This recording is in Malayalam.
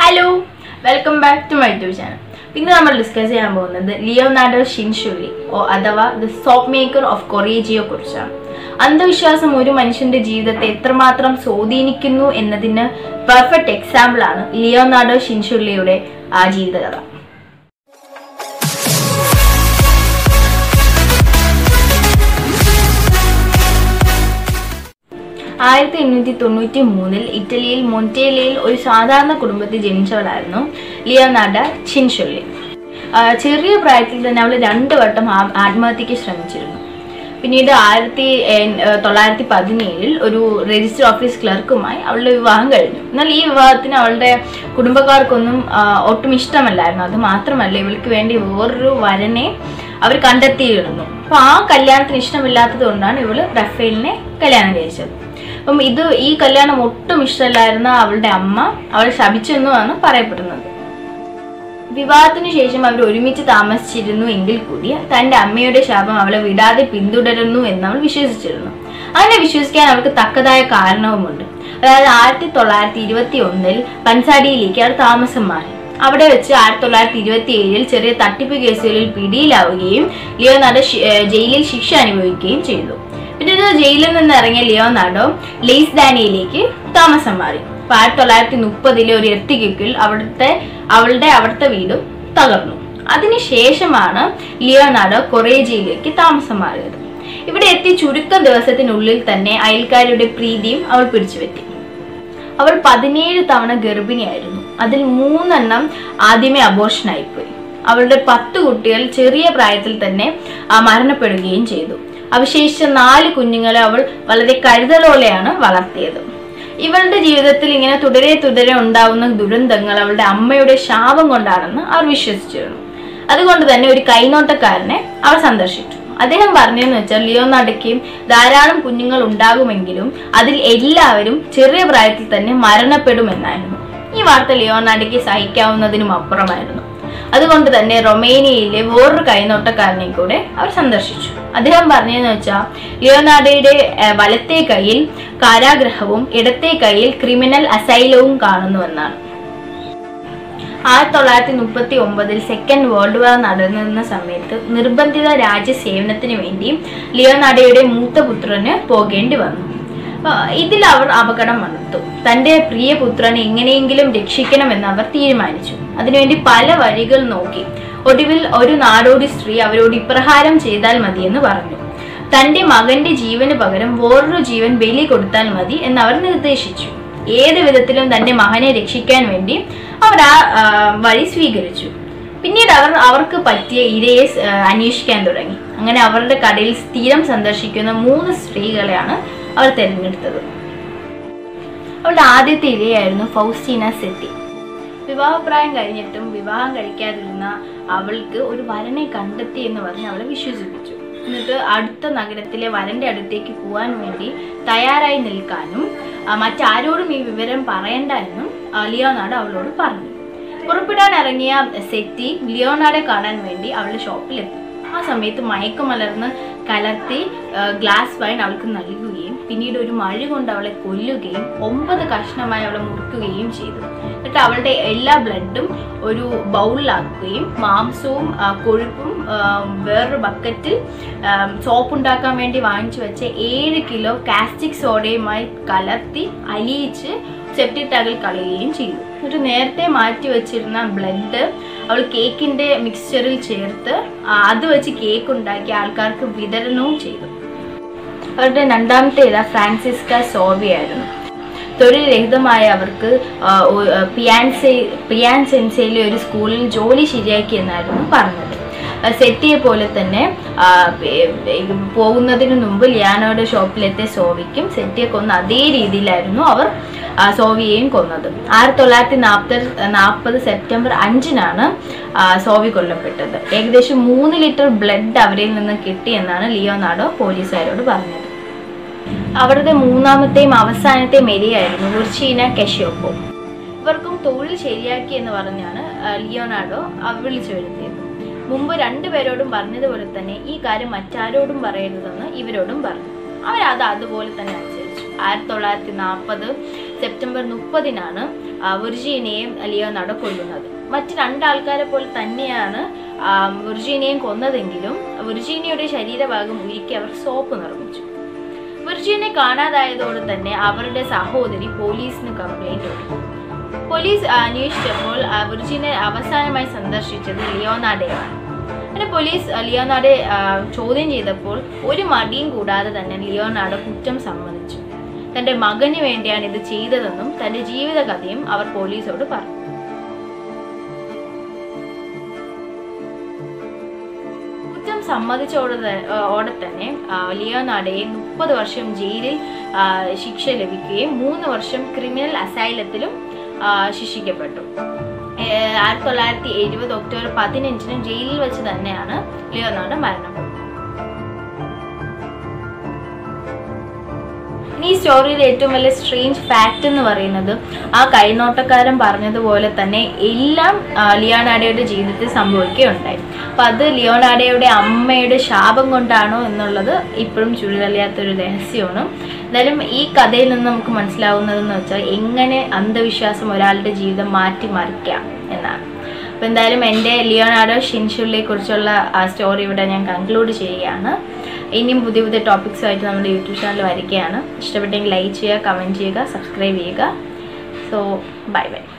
hello welcome back to my YouTube channel ഇന്ന് നമ്മൾ ഡിസ്കസ് ചെയ്യാൻ പോകുന്നത് ലിയോനാർഡോ ഷിൻഷുലി ഓ അഥവാ ദ സോപ്പ് മേക്കർ ഓഫ് കൊറേജിയെ കുറിച്ചാണ് അന്ധവിശ്വാസം ഒരു മനുഷ്യന്റെ ജീവിതത്തെ എത്രമാത്രം സ്വാധീനിക്കുന്നു എന്നതിന് പെർഫെക്റ്റ് എക്സാമ്പിൾ ആണ് ലിയോനാർഡോ ഷിൻഷുലിയുടെ ആ ജീവിതകഥ ആയിരത്തി എണ്ണൂറ്റി തൊണ്ണൂറ്റി മൂന്നിൽ ഇറ്റലിയിൽ മൊntേലയിൽ ഒരു സാധാരണ കുടുംബത്തിൽ ജനിച്ചവളായിരുന്നു ലിയോനാർഡ ചിൻഷുള്ളി ആ, ചെറിയ പ്രായത്തിൽ തന്നെ അവൾ രണ്ട് വട്ടം ആ- ആത്മഹത്യക്ക് ശ്രമിച്ചിരുന്നു പിന്നീട് ആയിരത്തി എൺ- ഏ, തൊള്ളായിരത്തി പതിനേഴിൽ ഒരു രജിസ്റ്റർ ഓഫീസ് ക്ലർക്കുമായി അവളുടെ വിവാഹം കഴിഞ്ഞു എന്നാൽ ഈ വിവാഹത്തിന് അവളുടെ കുടുംബക്കാർക്കൊന്നും ആ, ഒട്ടും ഇഷ്ടമല്ലായിരുന്നു അത് മാത്രമല്ല ഇവൾക്ക് വേണ്ടി വേറൊരു വരനെ അവർ കണ്ടെത്തിയിരുന്നു അപ്പൊ ആ കല്യാണത്തിന് ഇഷ്ടമില്ലാത്തത് കൊണ്ടാണ് ഇവള് റഫേലിനെ കല്യാണം കഴിച്ചത് അപ്പം ഇത് ഈ കല്യാണം ഒട്ടും ഇഷ്ടമല്ലായിരുന്ന അവളുടെ അമ്മ അവളെ ശപിച്ചെന്നുമാണ് പറയപ്പെടുന്നത് വിവാഹത്തിനു ശേഷം അവർ ഒരുമിച്ച് താമസിച്ചിരുന്നു എങ്കിൽ കൂടി തന്റെ അമ്മയുടെ ശാപം അവളെ വിടാതെ പിന്തുടരുന്നു എന്ന് അവൾ വിശ്വസിച്ചിരുന്നു അങ്ങനെ വിശ്വസിക്കാൻ അവൾക്ക് തക്കതായ കാരണവുമുണ്ട് അതായത് ആയിരത്തി തൊള്ളായിരത്തി ഇരുപത്തി ഒന്നിൽ പൻസാടിയിലേക്ക് അവൾ താമസം മാറി അവിടെ വെച്ച് ആയിരത്തി തൊള്ളായിരത്തി ഇരുപത്തി ഏഴിൽ ചെറിയ തട്ടിപ്പ് കേസുകളിൽ പിടിയിലാവുകയും ലിയോനാർഡോ ശി- ഏർ ജയിലിൽ ശിക്ഷ അനുഭവിക്കുകയും ചെയ്തു പിന്നീട് ജയിലിൽ നിന്ന് ഇറങ്ങിയ ലിയോനാർഡോ ലെയ്സ് ഡാനിയിലേക്ക് താമസം മാറി അപ്പൊ ആയിരത്തി തൊള്ളായിരത്തി മുപ്പതിലെ ഒരു എർത്തിക്കിൽ അവിടുത്തെ അവളുടെ അവിടുത്തെ വീടും തകർന്നു അതിനുശേഷമാണ് ലിയോനാർഡോ കൊറേജിയിലേക്ക് താമസം മാറിയത് ഇവിടെ എത്തി ചുരുക്കം ദിവസത്തിനുള്ളിൽ തന്നെ അയൽക്കാരുടെ പ്രീതിയും അവൾ പിടിച്ചുപറ്റി അവൾ പതിനേഴ് തവണ ഗർഭിണിയായിരുന്നു അതിൽ മൂന്നെണ്ണം ആദ്യമേ അബോർഷനായിപ്പോയി അവളുടെ പത്ത് കുട്ടികൾ ചെറിയ പ്രായത്തിൽ തന്നെ ആ, മരണപ്പെടുകയും ചെയ്തു അവശേഷിച്ച നാല് കുഞ്ഞുങ്ങളെ അവൾ വളരെ കരുതലോടെയാണ് വളർത്തിയത് ഇവളുടെ ജീവിതത്തിൽ ഇങ്ങനെ തുടരെ തുടരെ ഉണ്ടാവുന്ന ദുരന്തങ്ങൾ അവളുടെ അമ്മയുടെ ശാപം കൊണ്ടാണെന്ന് അവർ വിശ്വസിച്ചിരുന്നു അതുകൊണ്ട് തന്നെ ഒരു കൈനോട്ടക്കാരനെ അവർ സന്ദർശിച്ചു അദ്ദേഹം പറഞ്ഞതെന്ന് വെച്ചാൽ ലിയോനാർഡയ്ക്ക് ധാരാളം കുഞ്ഞുങ്ങൾ ഉണ്ടാകുമെങ്കിലും അതിൽ എല്ലാവരും ചെറിയ പ്രായത്തിൽ തന്നെ മരണപ്പെടുമെന്നായിരുന്നു ഈ വാർത്ത ലിയോനാർഡയ്ക്ക് സഹിക്കാവുന്നതിനും അപ്പുറമായിരുന്നു അതുകൊണ്ട് തന്നെ റൊമേനിയയിലെ വേറൊരു കൈനോട്ടക്കാരനെ കൂടെ അവർ സന്ദർശിച്ചു അദ്ദേഹം പറഞ്ഞതെന്ന് വെച്ചാൽ ലിയോനാർഡോയുടെ ഏഹ്, വലത്തെ കൈയിൽ കാരാഗ്രഹവും ഇടത്തെ കൈയിൽ ക്രിമിനൽ അസൈലവും കാണുന്നുവെന്നാണ് ആയിരത്തി തൊള്ളായിരത്തി മുപ്പത്തി ഒമ്പതിൽ സെക്കൻഡ് വേൾഡ് വാർ നടന്നിരുന്ന സമയത്ത് നിർബന്ധിത രാജ്യസേവനത്തിന് വേണ്ടി ലിയോനാർഡോയുടെ മൂത്ത പുത്രന് പോകേണ്ടി വന്നു അപ്പൊ ഇതിൽ അവർ അപകടം വന്നെത്തു തന്റെ പ്രിയ പുത്രനെ എങ്ങനെയെങ്കിലും രക്ഷിക്കണമെന്ന് അവർ തീരുമാനിച്ചു അതിനുവേണ്ടി പല വഴികൾ നോക്കി ഒടുവിൽ ഒരു നാടോടി സ്ത്രീ അവരോട് ഇപ്രകാരം ചെയ്താൽ മതിയെന്ന് പറഞ്ഞു തന്റെ മകന്റെ ജീവന് പകരം വേറൊരു ജീവൻ ബലി കൊടുത്താൽ മതി എന്ന് അവർ നിർദ്ദേശിച്ചു ഏത് വിധത്തിലും തന്റെ മകനെ രക്ഷിക്കാൻ വേണ്ടി അവർ ആ ആ, വഴി സ്വീകരിച്ചു പിന്നീട് അവർ അവർക്ക് പറ്റിയ ഇരയെ സ്- ആ, അന്വേഷിക്കാൻ തുടങ്ങി അങ്ങനെ അവരുടെ കടയിൽ സ്ഥിരം സന്ദർശിക്കുന്ന മൂന്ന് സ്ത്രീകളെയാണ് അവർ തിരഞ്ഞെടുത്തത് അവളുടെ ആദ്യത്തെ ഇരയായിരുന്നു ഫൗസ്റ്റീന സെറ്റി വിവാഹപ്രായം കഴിഞ്ഞിട്ടും വിവാഹം കഴിക്കാതിരുന്ന അവൾക്ക് ഒരു വരനെ കണ്ടെത്തി എന്ന് പറഞ്ഞ് അവളെ വിശ്വസിപ്പിച്ചു എന്നിട്ട് അടുത്ത നഗരത്തിലെ വരന്റെ അടുത്തേക്ക് പോകാൻ വേണ്ടി തയ്യാറായി നിൽക്കാനും ആ, മറ്റാരോടും ഈ വിവരം പറയണ്ട എന്നും ആ, ലിയോനാർഡോ അവളോട് പറഞ്ഞു പുറപ്പെടാൻ ഇറങ്ങിയ സെറ്റി ലിയോനാർഡെ കാണാൻ വേണ്ടി അവളുടെ ഷോപ്പിലെത്തി ആ സമയത്ത് മയക്കുമലർന്ന് കലർത്തി ആ, ഗ്ലാസ് വൈൻ അവൾക്ക് നൽകുകയും പിന്നീട് ഒരു മഴ കൊണ്ട് അവളെ കൊല്ലുകയും ഒമ്പത് കഷ്ണമായി അവളെ മുറുക്കുകയും ചെയ്തു എന്നിട്ട് അവളുടെ എല്ലാ ബ്ലഡും ഒരു ബൗളിലാക്കുകയും മാംസവും ആ, കൊഴുപ്പും ആ, വേറൊരു ബക്കറ്റിൽ സോപ്പ് ഉണ്ടാക്കാൻ വേണ്ടി വാങ്ങിച്ചു വെച്ച ഏഴ് കിലോ കാസ്റ്റിക് സോഡയുമായി കലർത്തി അലിയിച്ച് സെപ്റ്റിക് ടാങ്കിൽ കളയുകയും ചെയ്തു എന്നിട്ട് നേരത്തെ മാറ്റി വെച്ചിരുന്ന ബ്ലഡ് അവൾ കേക്കിന്റെ മിക്സ്ചറിൽ ചേർത്ത് ആ, അത് വെച്ച് കേക്ക് ഉണ്ടാക്കി ആൾക്കാർക്ക് വിതരണവും ചെയ്തു അവരുടെ രണ്ടാമത്തെ ഇത ഫ്രാൻസിസ്ക സോബിയായിരുന്നു തൊഴിൽ രഹിതമായ അവർക്ക് ആ, ഒ- ആ, പിയാൻസെ പിയാൻസെൻസയിലെ ഒരു സ്കൂളിൽ ജോലി ശരിയാക്കി എന്നായിരുന്നു പറഞ്ഞത് ആ, സെറ്റിയെ പോലെ തന്നെ ആ, പേ- പേ- പോകുന്നതിന് മുമ്പ് ലിയാനോയുടെ ഷോപ്പിലെത്തിയ സോവിക്കും സെറ്റിയെ കൊന്ന അതേ രീതിയിലായിരുന്നു അവർ ആ, സോവിയെയും കൊന്നത് ആയിരത്തി തൊള്ളായിരത്തി നാൽപ്പത് നാൽപ്പത് സെപ്റ്റംബർ അഞ്ചിനാണ് ആ, സോവി കൊല്ലപ്പെട്ടത് ഏകദേശം മൂന്ന് ലിറ്റർ ബ്ലഡ് അവരിൽ നിന്ന് കിട്ടിയെന്നാണ് ലിയോനാർഡോ പോലീസുകാരോട് പറഞ്ഞത് അവരുടെ മൂന്നാമത്തെയും അവസാനത്തെയും മെരിയായിരുന്നു ഉർച്ചീന കെഷ്യോപ്പോ ഇവർക്കും തൊഴിൽ ശരിയാക്കി എന്ന് പറഞ്ഞാണ് ആ, ലിയോനാർഡോ ആ വിളിച്ചു വരുത്തിയത് മുമ്പ് രണ്ടുപേരോടും പറഞ്ഞതുപോലെ തന്നെ ഈ കാര്യം മറ്റാരോടും പറയരുതെന്ന് ഇവരോടും പറഞ്ഞു അവരത് അതുപോലെ തന്നെ അനുസരിച്ചു ആയിരത്തി തൊള്ളായിരത്തി നാൽപ്പത് സെപ്റ്റംബർ മുപ്പതിനാണ് വിർജീനിയെയും ലിയോനാർഡോ കൊല്ലുന്നത് മറ്റ് രണ്ടാൾക്കാരെ പോലെ തന്നെയാണ് ആ, വിർജീനിയയും കൊന്നതെങ്കിലും വിർജീനിയയുടെ ശരീരഭാഗം ഉരുക്കി അവർ സോപ്പ് നിർമ്മിച്ചു വിർജീനെ കാണാതായതോടെ തന്നെ അവരുടെ സഹോദരി പോലീസിന് കംപ്ലൈന്റ് കൊടുത്തു പോലീസ് അന്വേഷിച്ചപ്പോൾ ആ, വിർജീനെ അവസാനമായി സന്ദർശിച്ചത് ലിയോനാർഡയാണ് അങ്ങനെ പോലീസ് ആ, ലിയോനാർഡെ ആ, ചോദ്യം ചെയ്തപ്പോൾ ഒരു മടിയും കൂടാതെ തന്നെ ലിയോനാർഡോ കുറ്റം സമ്മതിച്ചു തന്റെ മകന് വേണ്ടിയാണ് ഇത് ചെയ്തതെന്നും തന്റെ ജീവിതകഥയും അവർ പോലീസോട് പറഞ്ഞു കുറ്റം സമ്മതിച്ചോടെ ത- ആ, ഓടെ തന്നെ ആ, ലിയോനാർഡോയെ മുപ്പത് വർഷം ജയിലിൽ ആ, ശിക്ഷ ലഭിക്കുകയും മൂന്ന് വർഷം ക്രിമിനൽ അസൈലത്തിലും ആ, ശിക്ഷിക്കപ്പെട്ടു ഏഹ് ആയിരത്തി തൊള്ളായിരത്തി എഴുപത് ഒക്ടോബർ പതിനഞ്ചിന് ജയിലിൽ വെച്ച് തന്നെയാണ് ലിയോനാർഡോ മരണപ്പെട്ടത് ഇനി ഈ സ്റ്റോറിയിലെ ഏറ്റവും വലിയ സ്ട്രേഞ്ച് ഫാക്റ്റ് എന്ന് പറയുന്നത് ആ കൈനോട്ടക്കാരൻ പറഞ്ഞതുപോലെ തന്നെ എല്ലാം ആ, ലിയോനാർഡോയുടെ ജീവിതത്തിൽ സംഭവിക്കുകയുണ്ടായി അപ്പം അത് ലിയോനാർഡോയുടെ അമ്മയുടെ ശാപം കൊണ്ടാണോ എന്നുള്ളത് ഇപ്പോഴും ചുരുളറിയാത്തൊരു രഹസ്യമാണ് എന്തായാലും ഈ കഥയിൽ നിന്ന് നമുക്ക് മനസ്സിലാവുന്നതെന്ന് വെച്ചാൽ എങ്ങനെ അന്ധവിശ്വാസം ഒരാളുടെ ജീവിതം മാറ്റിമറിക്കാം എന്നാണ് അപ്പോൾ എന്തായാലും എൻ്റെ ലിയോനാർഡോ ഷിൻഷുലിനെ കുറിച്ചുള്ള ആ സ്റ്റോറി ഇവിടെ ഞാൻ കൺക്ലൂഡ് ചെയ്യുകയാണ് ഇനിയും പുതിയ പുതിയ ടോപ്പിക്സുമായിട്ട് നമ്മുടെ യൂട്യൂബ് ചാനൽ വരികയാണ് ഇഷ്ടപ്പെട്ടെങ്കിൽ ലൈക്ക് ചെയ്യുക കമൻറ്റ് ചെയ്യുക സബ്സ്ക്രൈബ് ചെയ്യുക സോ ബൈ ബൈ